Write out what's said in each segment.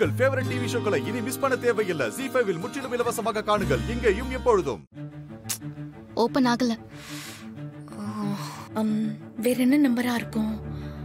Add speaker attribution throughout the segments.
Speaker 1: உங்கள் favourite TV ஷோக்களை இனி miss பண்ண தேவையில்லை ஜி ஃபைவில் முற்றிலும் இலவசமாக காணுங்கள் இங்கேயும் எப்பொழுதும்
Speaker 2: ஓபன் ஆகல
Speaker 3: அம், வேற என்ன நம்பரா இருக்கும்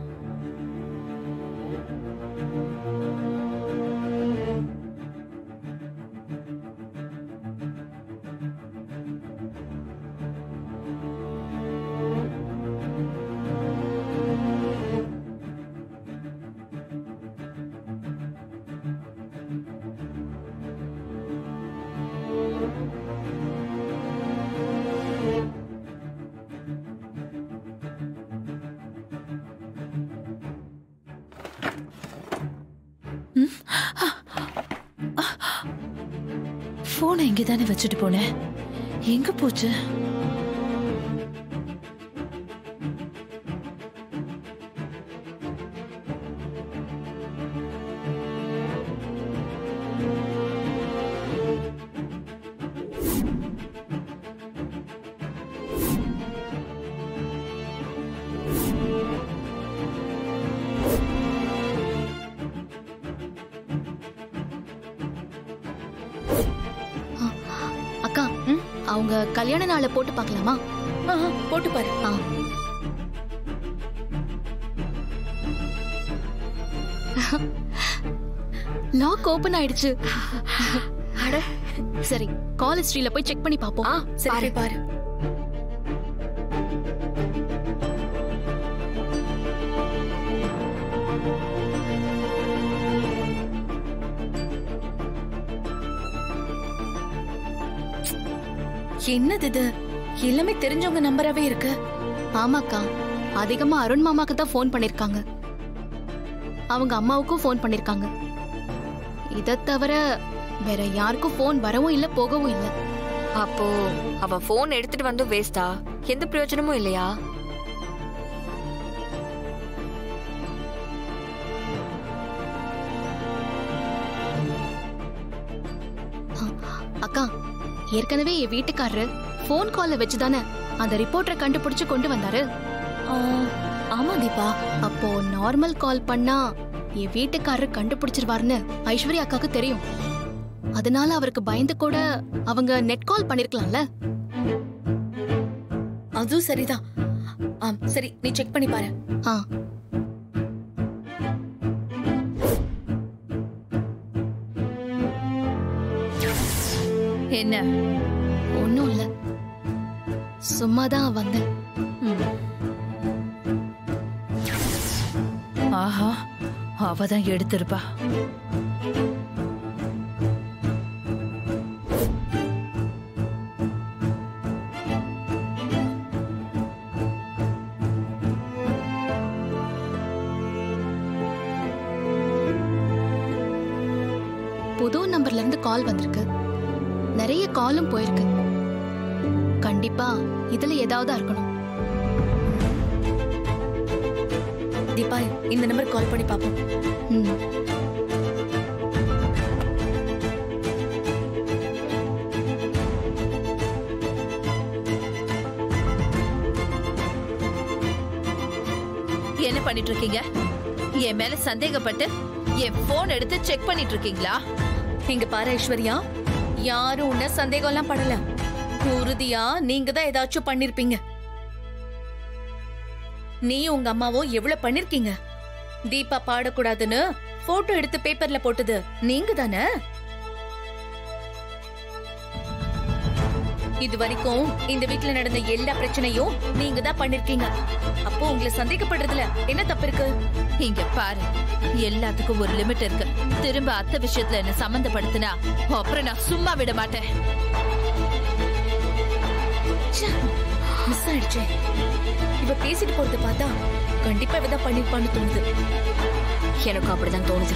Speaker 4: போனை இங்கே தானே வச்சுட்டு போனேன் எங்க போச்சு
Speaker 2: அக்கா அவங்க கல்யாண நாளை போட்டு பார்க்கலாமா
Speaker 3: ஆஹா, போட்டு பாரு
Speaker 2: ஆ லாக் ஓபன் ஆயிடுச்சு அட சரி கால் ஹிஸ்டரியில போய் செக் பண்ணி பாப்போம்
Speaker 3: ஆ சரி போய் பாரு என்னது இது எல்லாமே தெரிஞ்சவங்க நம்பராவே இருக்கு
Speaker 2: ஆமாக்கா அதிகமா அருண் மாமாக்கு தான் ஃபோன் பண்ணிருக்காங்க அவங்க அம்மாவுக்கும் ஃபோன் பண்ணிருக்காங்க இதை தவிர வேற யாருக்கும் ஃபோன் வரவும் இல்ல போகவும் இல்ல
Speaker 5: அப்போ அவ போன் எடுத்துட்டு வந்தும் வேஸ்டா எந்த பிரயோஜனமும் இல்லையா
Speaker 2: அக்கா ஏற்கனவே என் வீட்டுக்காரரு ஃபோன் கால்ல வச்சுதானே அந்த ரிப்போர்ட்டரை கண்டுபிடிச்சு கொண்டு வந்தாரு
Speaker 3: ஆ, ஆமா தீபா
Speaker 2: அப்போ நார்மல் கால் பண்ணா என் வீட்டுக்காரர் கண்டுபிடிச்சிருவாருன்னு ஐஸ்வர்யா அக்காக்கு தெரியும் அதனால அவருக்கு பயந்து கூட அவங்க நெட் கால் பண்ணிருக்கலாம்ல
Speaker 3: அதுவும் சரிதான் ஆம் சரி நீ செக் பண்ணி பாரு
Speaker 2: ஆ
Speaker 4: என்ன
Speaker 2: ஒன்றும் இல்ல சும்மா தான் வந்தேன்
Speaker 4: ம். ஆஹா அவ தான் எடுத்திருப்பா
Speaker 2: புது நம்பர்ல இருந்து கால் வந்திருக்கு நிறைய காலும் போயிருக்கு கண்டிப்பா இதுல ஏதாவது இருக்கணும்
Speaker 3: தீபா இந்த நம்பர் கால் பண்ணி பாப்போம்
Speaker 2: ம்.
Speaker 4: என்ன பண்ணிட்டு இருக்கீங்க என் மேல சந்தேகப்பட்டு என் போன் எடுத்து செக் பண்ணிட்டு இருக்கீங்களா
Speaker 3: இங்க பாரு ஐஸ்வர்யா யாரும் உன்ன சந்தேகம் எல்லாம் படல உறுதியா நீங்க தான் ஏதாச்சும் பண்ணிருப்பீங்க நீ உங்க அம்மாவோ எவ்வளவு பண்ணிருக்கீங்க தீபா பாடக்கூடாதுன்னு போட்டோ எடுத்து பேப்பர்ல போட்டது நீங்க தானே இது வரைக்கும் இந்த வீட்ல நடந்த எல்லா பிரச்சனையும் நீங்க தான் பண்ணிருக்கீங்க அப்போ உங்களை சந்தேகப்படுறதுல என்ன தப்பு இருக்கு
Speaker 4: இங்க பாரு எல்லாத்துக்கும் ஒரு லிமிட் இருக்கு திரும்ப அத்தை விஷயத்துல என்ன சம்மந்தப்படுத்தினா அப்புறம் நான் சும்மா விட மாட்டேன்
Speaker 3: மிஸ் ஆயிடுச்சே இவ பேசிட்டு போறத பார்த்தா கண்டிப்பா இவதான் பண்ணிருப்பான்னு தோணுது
Speaker 5: எனக்கும் அப்படிதான் தோணுது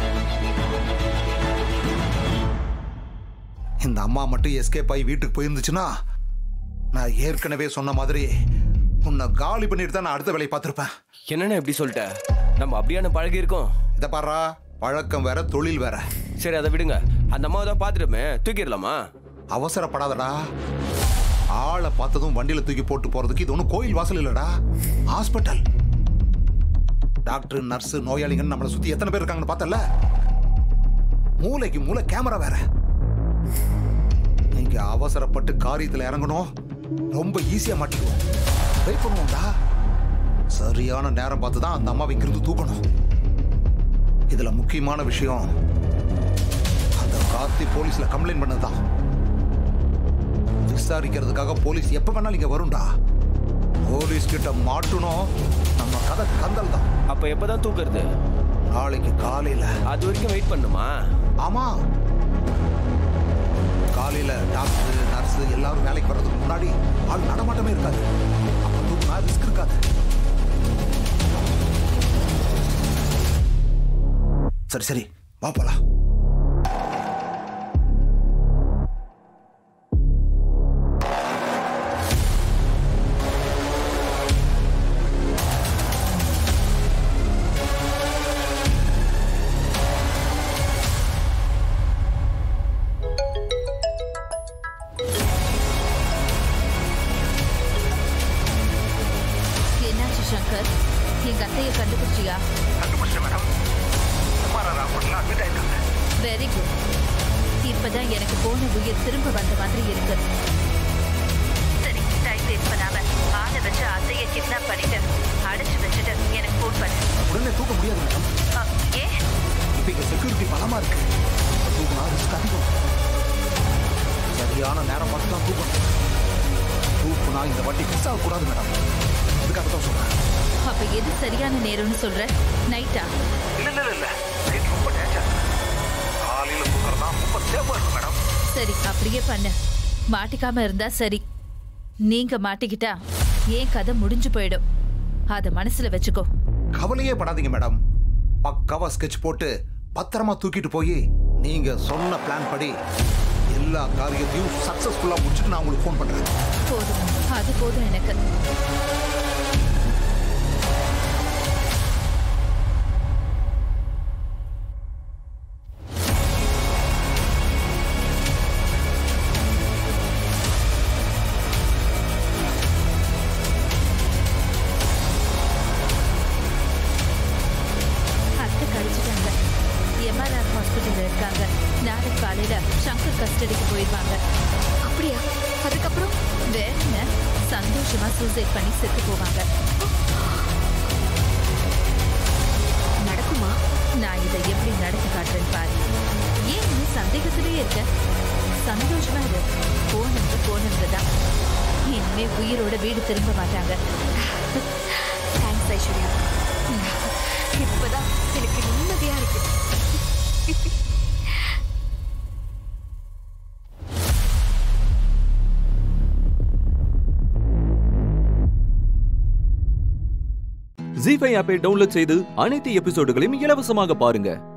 Speaker 6: இந்த அம்மா மட்டும் எஸ்கேப் ஆகி வீட்டுக்கு போயிருந்துச்சுன்னா நான் ஏற்கனவே சொன்ன மாதிரி உன்னை காலி பண்ணிட்டு தான் நான் அடுத்த வேலையை பார்த்துருப்பேன்
Speaker 7: என்னண்ணே இப்படி சொல்லிட்ட நம்ம அப்படியான பழகி இருக்கோம்
Speaker 6: இதை பாரா பழக்கம் வேற தொழில் வேற
Speaker 7: சரி அதை விடுங்க அந்த அம்மாவை தான் பார்த்துருமே தூக்கிடலாமா
Speaker 6: அவசரப்படாதடா ஆளை பார்த்ததும் வண்டியில தூக்கி போட்டு போறதுக்கு இது ஒன்றும் கோயில் வாசல் இல்லடா ஹாஸ்பிட்டல் டாக்டர் நர்ஸ் நோயாளிங்கன்னு நம்மளை சுத்தி எத்தனை பேர் இருக்காங்கன்னு பார்த்தல மூளைக்கு மூளை கேமரா வேற நீங்க அவசரப்பட்டு காரியத்துல இறங்கணும் ரொம்ப ஈஸியா மாட்டிக்குவோம் வெயிட் பண்ணுவோம்டா சரியான நேரம் பார்த்து தான் அந்த அம்மாவை இங்கிருந்து தூக்கணும் இதுல முக்கியமான விஷயம் அந்த கார்த்தி போலீஸ்ல கம்ப்ளைண்ட் பண்ணதுதான் விசாரிக்கிறதுக்காக போலீஸ் எப்ப வேணாலும் இங்க வரும்டா போலீஸ் கிட்ட மாட்டணும் நம்ம கதை கந்தல் தான்
Speaker 7: அப்ப எப்பதான் தூக்குறது
Speaker 6: நாளைக்கு காலையில
Speaker 7: அது வரைக்கும் வெயிட் பண்ணுமா
Speaker 6: ஆமா காலையில டாக்டர் நர்ஸ் எல்லாரும் வேலைக்கு வர்றதுக்கு முன்னாடி ஆள் நடமாட்டமே இருக்காது அப்ப தூக்குனா ரிஸ்க் இருக்காது சரி சரி வா போலாம்
Speaker 4: என்னாச்சு சங்கர் எங்க அத்தைய கண்டுபிடிச்சியா வெரி குட் இப்பதான் எனக்கு போன உயிர் திரும்ப வந்த மாதிரி இருக்கு சரி டைம் வேஸ்ட் பண்ணாம ஆளை வச்சு அத்தைய கிட்னாப் பண்ணிட்டு அடைச்சு வச்சுட்டு எனக்கு ஃபோன் பண்ணு
Speaker 6: உடனே தூக்க முடியாது மேடம்
Speaker 4: அ, ஏன்
Speaker 6: இப்ப இங்க செக்யூரிட்டி பலமா இருக்கு தூக்கினா ரிஸ்க் அதிகம் சரியான நேரம் பார்த்து தான் தூக்கணும் தூக்குனா இந்த வாட்டி மிஸ் ஆகக்கூடாது மேடம் அதுக்காக தான் சொல்றேன்
Speaker 4: அப்ப எது சரியான நேரம்னு சொல்ற நைட்டா
Speaker 6: இல்ல இல்ல இல்ல நைட் ரொம்ப டேஞ்சர் காலையில தூக்குறதா ரொம்ப சேஃபா இருக்கு மேடம்
Speaker 4: சரி அப்படியே பண்ணு மாட்டிக்காம இருந்தா சரி நீங்க மாட்டிக்கிட்டா ஏன் கதை முடிஞ்சு போயிடும் அத மனசுல வச்சுக்கோ
Speaker 6: கவலையே படாதீங்க மேடம் பக்காவா ஸ்கெட்ச் போட்டு பத்திரமா தூக்கிட்டு போய் நீங்க சொன்ன பிளான் படி எல்லா காரியத்தையும் சக்சஸ்ஃபுல்லா முடிச்சுட்டு நான் உங்களுக்கு ஃபோன் பண்றேன்
Speaker 4: போதும் அது போதும் எனக்கு அத்தை கழிச்சிட்டாங்க எம்ஆர்ஆர் ஹாஸ்பிட்டல்ல இருக்காங்க நாளைக்கு காலையில சங்கர் கஸ்டடிக்கு போயிடுவாங்க
Speaker 5: அப்படியா அதுக்கப்புறம்
Speaker 4: வேற என்ன சந்தோஷமா சூசைட் பண்ணி செத்து போவாங்க
Speaker 5: நடக்குமா
Speaker 4: நான் இதை எப்படி நடத்தி காட்டுறேன் பாரு ஏன் நீ சந்தேகத்திலேயே இருக்க சந்தோஷமா இரு போனவங்க போனவங்க தான் இனிமே உயிரோட வீடு திரும்ப மாட்டாங்க
Speaker 5: தேங்க்ஸ் ஐஸ்வர்யா இப்பதான் எனக்கு நிம்மதியா இருக்கு
Speaker 8: ஜி ஃபைவ் ஆப்பை டவுன்லோட் செய்து அனைத்து எபிசோடுகளையும் இலவசமாக பாருங்க